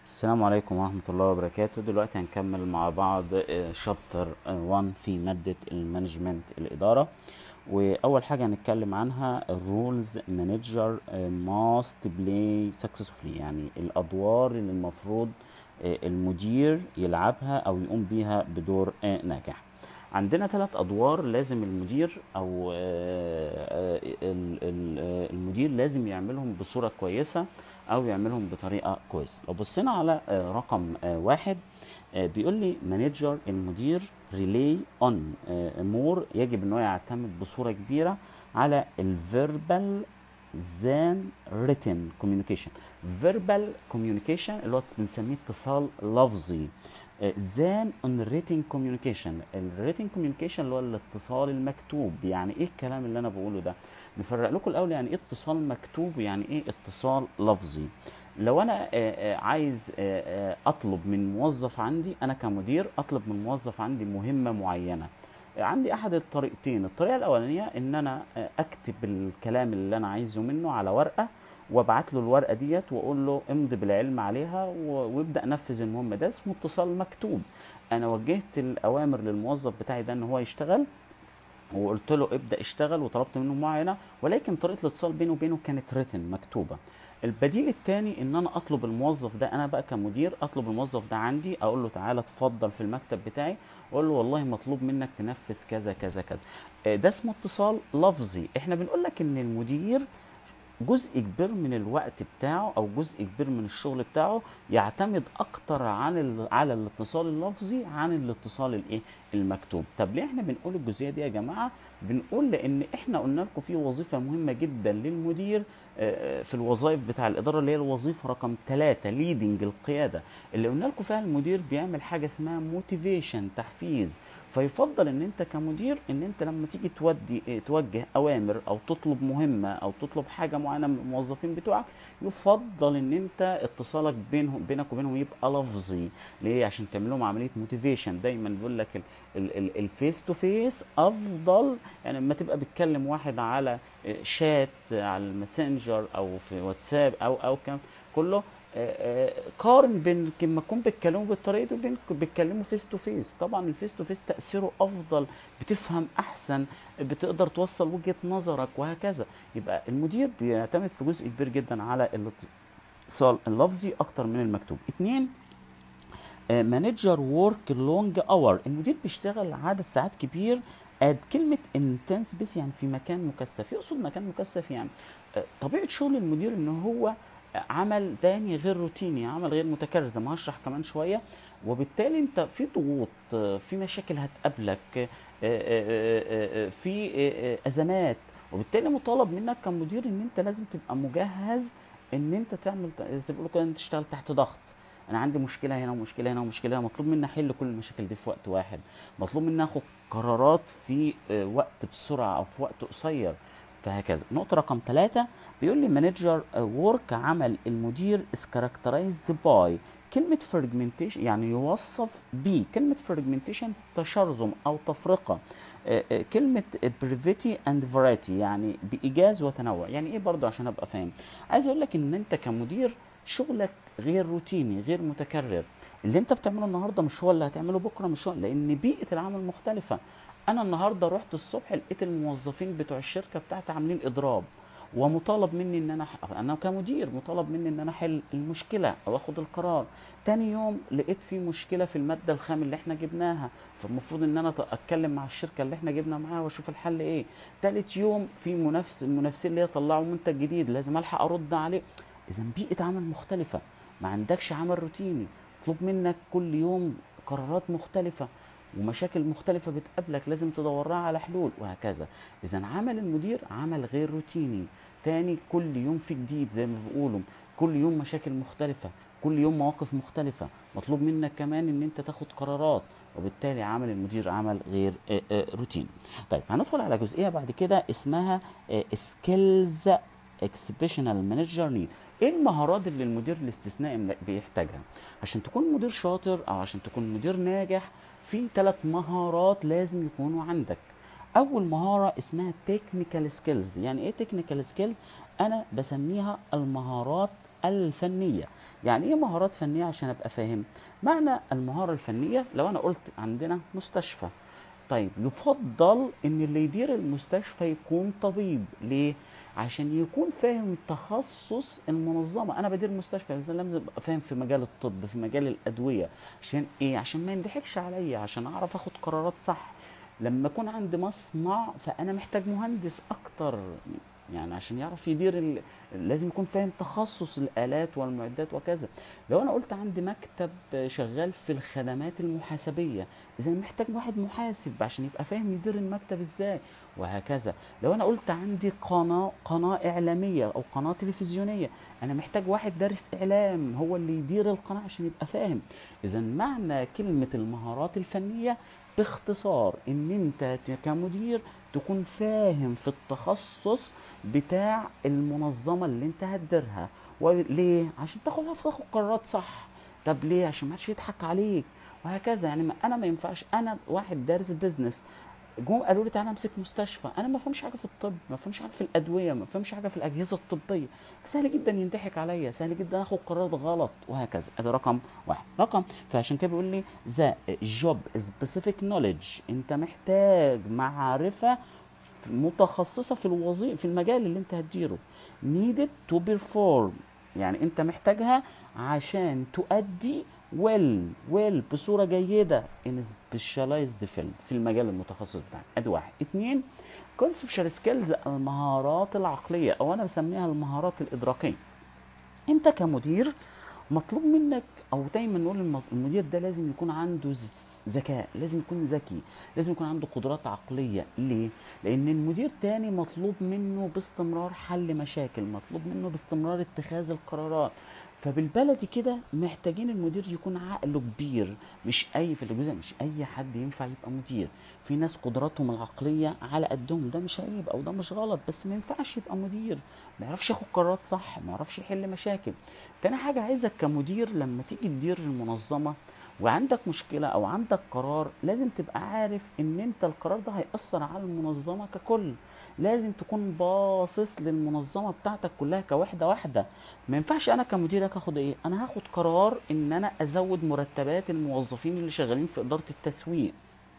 السلام عليكم ورحمة الله وبركاته دلوقتي هنكمل مع بعض شابتر 1 في مادة المانجمنت الإدارة وأول حاجة هنتكلم عنها الرولز مانجر ماست بلاي سكسسفولي يعني الأدوار اللي المفروض آه، المدير يلعبها أو يقوم بيها بدور آه، ناجح عندنا ثلاث ادوار لازم المدير او آه، آه، ال- ال- آه، المدير لازم يعملهم بصوره كويسه او يعملهم بطريقه كويسه لو بصينا على آه، رقم آه، واحد آه، بيقول لي مانجر المدير ريلي اون مور يجب ان هو يعتمد بصوره كبيره على الفيربال than written communication verbal communication اللي هو بنسميه اتصال لفظي آه، than on written communication ال written communication اللي هو الاتصال المكتوب يعني ايه الكلام اللي انا بقوله ده نفرق لكم الاول يعني ايه اتصال مكتوب ويعني ايه اتصال لفظي لو انا آه، آه، عايز آه، آه، اطلب من موظف عندي انا كمدير اطلب من موظف عندي مهمة معينة عندي احد الطريقتين الطريقه الاولانيه ان انا آه، اكتب الكلام اللي انا عايزه منه على ورقه وابعت له الورقه ديت واقول له امضي بالعلم عليها و- وابدا نفذ المهمه ده اسمه اتصال مكتوب انا وجهت الاوامر للموظف بتاعي ده ان هو يشتغل وقلت له ابدا اشتغل وطلبت منه معينه ولكن طريقه الاتصال بينه وبينه كانت ريتن مكتوبه البديل الثاني ان انا اطلب الموظف ده انا بقى كمدير اطلب الموظف ده عندي اقول له تعالى اتفضل في المكتب بتاعي واقول له والله مطلوب منك تنفذ كذا كذا كذا آه، ده اسمه اتصال لفظي احنا بنقول لك ان المدير جزء كبير من الوقت بتاعه او جزء كبير من الشغل بتاعه يعتمد اكتر عن ال- على الاتصال اللفظي عن الاتصال الايه المكتوب طب ليه احنا بنقول الجزئيه دي يا جماعه بنقول لان احنا قلنا لكم في وظيفه مهمه جدا للمدير آه، في الوظائف بتاع الاداره اللي هي الوظيفه رقم ثلاثة ليدنج القياده اللي قلنا لكم فيها المدير بيعمل حاجه اسمها موتيفيشن تحفيز فيفضل ان انت كمدير ان انت لما تيجي تودي اه، توجه اوامر او تطلب مهمه او تطلب حاجه معينه من الموظفين بتوعك يفضل ان انت اتصالك بينهم بينك وبينهم يبقى لفظي ليه عشان تعمل لهم عمليه موتيفيشن دايما بيقول لك الفيس تو فيس افضل يعني لما تبقى بتكلم واحد على اه، شات على الماسنجر او في واتساب او او كم كله آه، آه، قارن بين لما تكون بتكلموا بالطريقه دي وبين بتكلموا فيس تو فيس طبعا الفيس تو فيس تاثيره افضل بتفهم احسن بتقدر توصل وجهه نظرك وهكذا يبقى المدير بيعتمد في جزء كبير جدا على الاتصال اللفظي اكتر من المكتوب اتنين مانجر ورك لونج اور المدير بيشتغل عدد ساعات كبير اد كلمه انتنس بس يعني في مكان مكثف يقصد مكان مكثف يعني آه، طبيعه شغل المدير ان هو عمل تاني غير روتيني عمل غير متكرر زي ما هشرح كمان شويه وبالتالي انت في ضغوط آه، في مشاكل هتقابلك آه، آه، آه، آه، في آه، آه، ازمات وبالتالي مطالب منك كمدير ان انت لازم تبقى مجهز ان انت تعمل زي ما بيقولوا كده انت تشتغل تحت ضغط انا عندي مشكله هنا ومشكله هنا ومشكله هنا مطلوب مني احل كل المشاكل دي في وقت واحد مطلوب مني اخد قرارات في آه، وقت بسرعه او في وقت قصير فهكذا نقطة رقم ثلاثة بيقول لي مانجر ورك عمل المدير is characterized by كلمة فرجمنتيشن يعني يوصف ب كلمة فرجمنتيشن تشرذم أو تفرقة آه، آه، كلمة بريفيتي اند فرايتي يعني بإيجاز وتنوع يعني إيه برضه عشان أبقى فاهم عايز أقول لك إن أنت كمدير شغلك غير روتيني غير متكرر اللي انت بتعمله النهارده مش هو اللي هتعمله بكره مش هو لان بيئه العمل مختلفه انا النهارده رحت الصبح لقيت الموظفين بتوع الشركه بتاعتي عاملين اضراب ومطالب مني ان انا انا كمدير مطالب مني ان انا احل المشكله او اخد القرار تاني يوم لقيت في مشكله في الماده الخام اللي احنا جبناها فالمفروض ان انا اتكلم مع الشركه اللي احنا جبنا معاها واشوف الحل ايه تالت يوم في منافس المنافسين اللي طلعوا منتج جديد لازم الحق ارد عليه اذا بيئه عمل مختلفه ما عندكش عمل روتيني مطلوب منك كل يوم قرارات مختلفه ومشاكل مختلفة بتقابلك لازم تدورها على حلول وهكذا إذا عمل المدير عمل غير روتيني تاني كل يوم في جديد زي ما بيقولوا كل يوم مشاكل مختلفة كل يوم مواقف مختلفة مطلوب منك كمان ان انت تاخد قرارات وبالتالي عمل المدير عمل غير آه، آه، روتيني طيب هندخل على جزئية بعد كده اسمها سكيلز اكسبشنال مانجر نيد ايه المهارات اللي المدير الاستثنائي بيحتاجها عشان تكون مدير شاطر او عشان تكون مدير ناجح في ثلاث مهارات لازم يكونوا عندك اول مهاره اسمها تكنيكال سكيلز يعني ايه تكنيكال سكيلز انا بسميها المهارات الفنيه يعني ايه مهارات فنيه عشان ابقى فاهم معنى المهاره الفنيه لو انا قلت عندنا مستشفى طيب يفضل ان اللي يدير المستشفى يكون طبيب ليه عشان يكون فاهم تخصص المنظمه انا بدير مستشفى لازم لازم ابقى فاهم في مجال الطب في مجال الادويه عشان ايه عشان ما ينضحكش عليا عشان اعرف اخد قرارات صح لما اكون عندي مصنع فانا محتاج مهندس اكتر يعني عشان يعرف يدير ال... لازم يكون فاهم تخصص الالات والمعدات وكذا لو انا قلت عندي مكتب شغال في الخدمات المحاسبيه اذا محتاج واحد محاسب عشان يبقى فاهم يدير المكتب ازاي وهكذا لو انا قلت عندي قناه قناه اعلاميه او قناه تلفزيونيه انا محتاج واحد دارس اعلام هو اللي يدير القناه عشان يبقى فاهم اذا معنى كلمه المهارات الفنيه باختصار ان انت كمدير تكون فاهم في التخصص بتاع المنظمه اللي انت هتديرها وليه عشان تاخد تاخد قرارات صح طب ليه عشان ما حدش يضحك عليك وهكذا يعني ما انا ما ينفعش انا واحد دارس بيزنس جم قالوا لي تعالى امسك مستشفى انا ما فهمش حاجه في الطب ما فهمش حاجه في الادويه ما فهمش حاجه في الاجهزه الطبيه سهل جدا ينضحك عليا سهل جدا اخد قرارات غلط وهكذا ادي رقم واحد رقم فعشان كده بيقول لي ذا جوب سبيسيفيك نوليدج انت محتاج معرفه متخصصه في الوظيفه في المجال اللي انت هتديره needed to perform يعني انت محتاجها عشان تؤدي ويل ويل بصوره جيده ان سبيشاليزد فيلد في المجال المتخصص بتاعك ادي واحد اتنين كونسبشال سكيلز المهارات العقليه او انا بسميها المهارات الادراكيه انت كمدير مطلوب منك او دايما نقول المدير ده لازم يكون عنده ذكاء لازم يكون ذكي لازم يكون عنده قدرات عقليه ليه لان المدير تاني مطلوب منه باستمرار حل مشاكل مطلوب منه باستمرار اتخاذ القرارات فبالبلدي كده محتاجين المدير يكون عقله كبير مش اي في الجزء مش اي حد ينفع يبقى مدير في ناس قدراتهم العقليه على قدهم ده مش عيب او ده مش غلط بس ما ينفعش يبقى مدير ما يعرفش ياخد قرارات صح ما يعرفش يحل مشاكل تاني حاجه عايزك كمدير لما تيجي تدير المنظمه وعندك مشكلة أو عندك قرار لازم تبقى عارف إن أنت القرار ده هيأثر على المنظمة ككل لازم تكون باصص للمنظمة بتاعتك كلها كوحدة واحدة ما ينفعش أنا كمدير هاخد إيه أنا هاخد قرار إن أنا أزود مرتبات الموظفين اللي شغالين في إدارة التسويق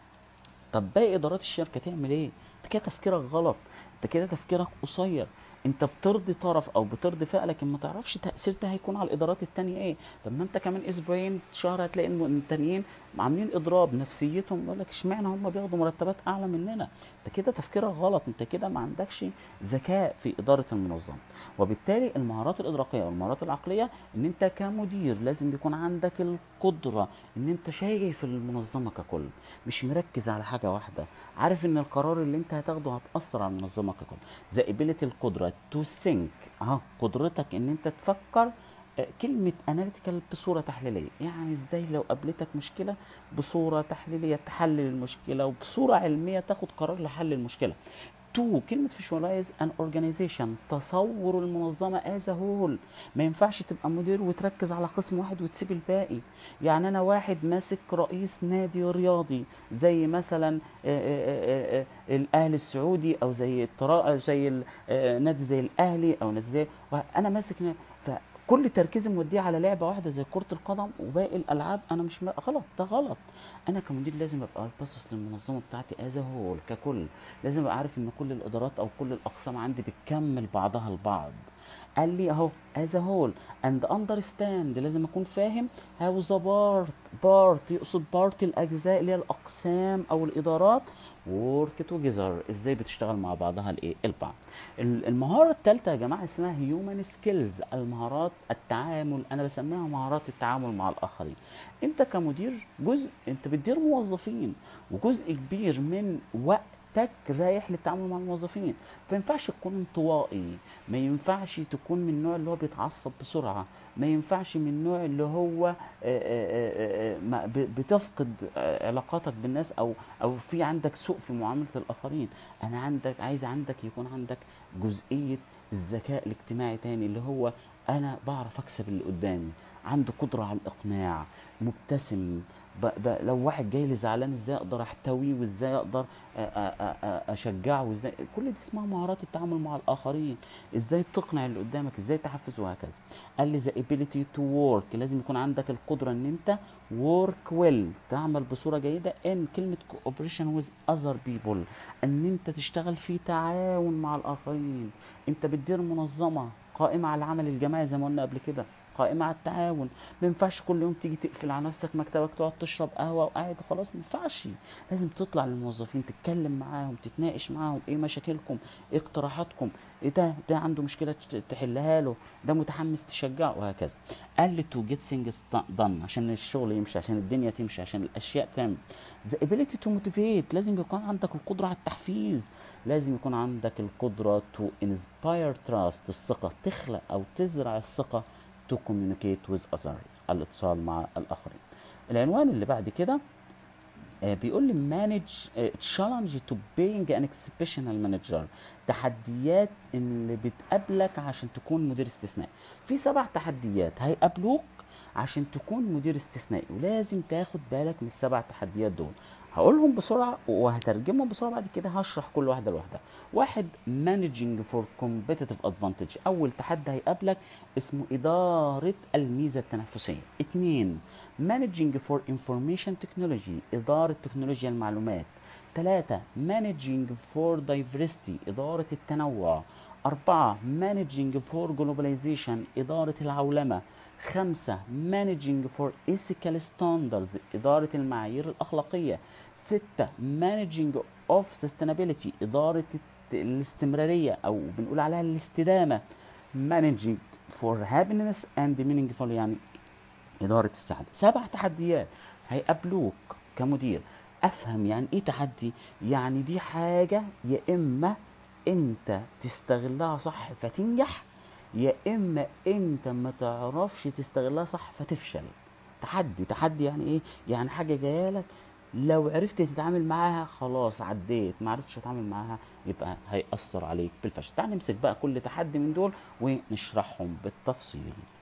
طب باقي إدارات الشركة تعمل إيه أنت كده تفكيرك غلط أنت كده تفكيرك قصير انت بترضي طرف او بترضي فئه لكن ما تعرفش تاثير ده هيكون على الادارات التانية ايه طب ما انت كمان اسبوعين شهر هتلاقي ان التانيين عاملين اضراب نفسيتهم يقول لك اشمعنى هم بياخدوا مرتبات اعلى مننا انت كده تفكيرك غلط انت كده ما عندكش ذكاء في اداره المنظمه وبالتالي المهارات الادراكيه والمهارات العقليه ان انت كمدير لازم يكون عندك القدره ان انت شايف المنظمه ككل مش مركز على حاجه واحده عارف ان القرار اللي انت هتاخده هتاثر على المنظمه ككل زي ابيليتي القدره تو سينك اهو قدرتك ان انت تفكر كلمة اناليتيكال بصورة تحليلية يعني ازاي لو قابلتك مشكلة بصورة تحليلية تحلل المشكلة وبصورة علمية تاخد قرار لحل المشكلة تو كلمة فيجوالايز ان اورجانيزيشن تصور المنظمة از هول ما ينفعش تبقى مدير وتركز على قسم واحد وتسيب الباقي يعني انا واحد ماسك رئيس نادي رياضي زي مثلا الاهلي السعودي او زي الطراء زي نادي زي الاهلي او نادي زي انا ماسك كل تركيزي موديه على لعبه واحده زي كره القدم وباقي الالعاب انا مش م... غلط ده غلط انا كمدير لازم ابقى باصص للمنظمه بتاعتي از هول ككل لازم ابقى عارف ان كل الادارات او كل الاقسام عندي بتكمل بعضها البعض قال لي اهو as a whole and understand لازم اكون فاهم how the part part يقصد part الاجزاء اللي هي الاقسام او الادارات work together ازاي بتشتغل مع بعضها الايه البعض المهاره الثالثه يا جماعه اسمها human skills المهارات التعامل انا بسميها مهارات التعامل مع الاخرين انت كمدير جزء انت بتدير موظفين وجزء كبير من وقت وقتك رايح للتعامل مع الموظفين ما ينفعش تكون انطوائي ما ينفعش تكون من النوع اللي هو بيتعصب بسرعه ما ينفعش من النوع اللي هو بتفقد علاقاتك بالناس او او في عندك سوء في معامله الاخرين انا عندك عايز عندك يكون عندك جزئيه الذكاء الاجتماعي تاني اللي هو انا بعرف اكسب اللي قدامي عنده قدره على الاقناع مبتسم ب... ب... لو واحد جاي لي زعلان ازاي اقدر احتويه وازاي اقدر أ... أ... أ... اشجعه وازاي كل دي اسمها مهارات التعامل مع الاخرين ازاي تقنع اللي قدامك ازاي تحفزه وهكذا قال لي the ability to work لازم يكون عندك القدره ان انت work well تعمل بصوره جيده ان كلمه cooperation with other people ان انت تشتغل في تعاون مع الاخرين انت بتدير منظمه قائمه على العمل الجماعي زي ما قلنا قبل كده قائمة على التعاون ما ينفعش كل يوم تيجي تقفل على نفسك مكتبك تقعد تشرب قهوة وقاعد وخلاص ما ينفعش لازم تطلع للموظفين تتكلم معاهم تتناقش معاهم ايه مشاكلكم ايه اقتراحاتكم ايه ده ده عنده مشكلة تش- تحلها له ده متحمس تشجعه وهكذا قال لي تو جيت ثينجز دان عشان الشغل يمشي عشان الدنيا تمشي عشان الاشياء تعمل ذا ability تو موتيفيت لازم يكون عندك القدرة على التحفيز لازم يكون عندك القدرة تو انسباير تراست الثقة تخلق او تزرع الثقة to communicate with others الاتصال مع الآخرين العنوان اللي بعد كده آه، بيقول لي manage آه، challenge to being an exceptional manager تحديات اللي بتقابلك عشان تكون مدير استثنائي في سبع تحديات هيقابلوك عشان تكون مدير استثنائي ولازم تاخد بالك من السبع تحديات دول هقولهم بسرعة وهترجمهم بسرعة بعد كده هشرح كل واحدة لوحدها واحد managing for competitive advantage أول تحدي هيقابلك اسمه إدارة الميزة التنافسية اتنين managing for information technology إدارة تكنولوجيا المعلومات ثلاثة managing for diversity إدارة التنوع أربعة managing for globalization إدارة العولمة خمسة managing for ethical standards إدارة المعايير الأخلاقية ستة managing of sustainability إدارة الت- الاستمرارية أو بنقول عليها الاستدامة managing for happiness and meaningful يعني إدارة السعادة سبع تحديات هيقابلوك كمدير أفهم يعني إيه تحدي يعني دي حاجة يا إما أنت تستغلها صح فتنجح يا إما أنت ما تعرفش تستغلها صح فتفشل تحدي تحدي يعني إيه يعني حاجة جاية لك لو عرفت تتعامل معاها خلاص عديت ما عرفتش تتعامل معاها يبقى هيأثر عليك بالفشل تعال نمسك بقى كل تحدي من دول ونشرحهم بالتفصيل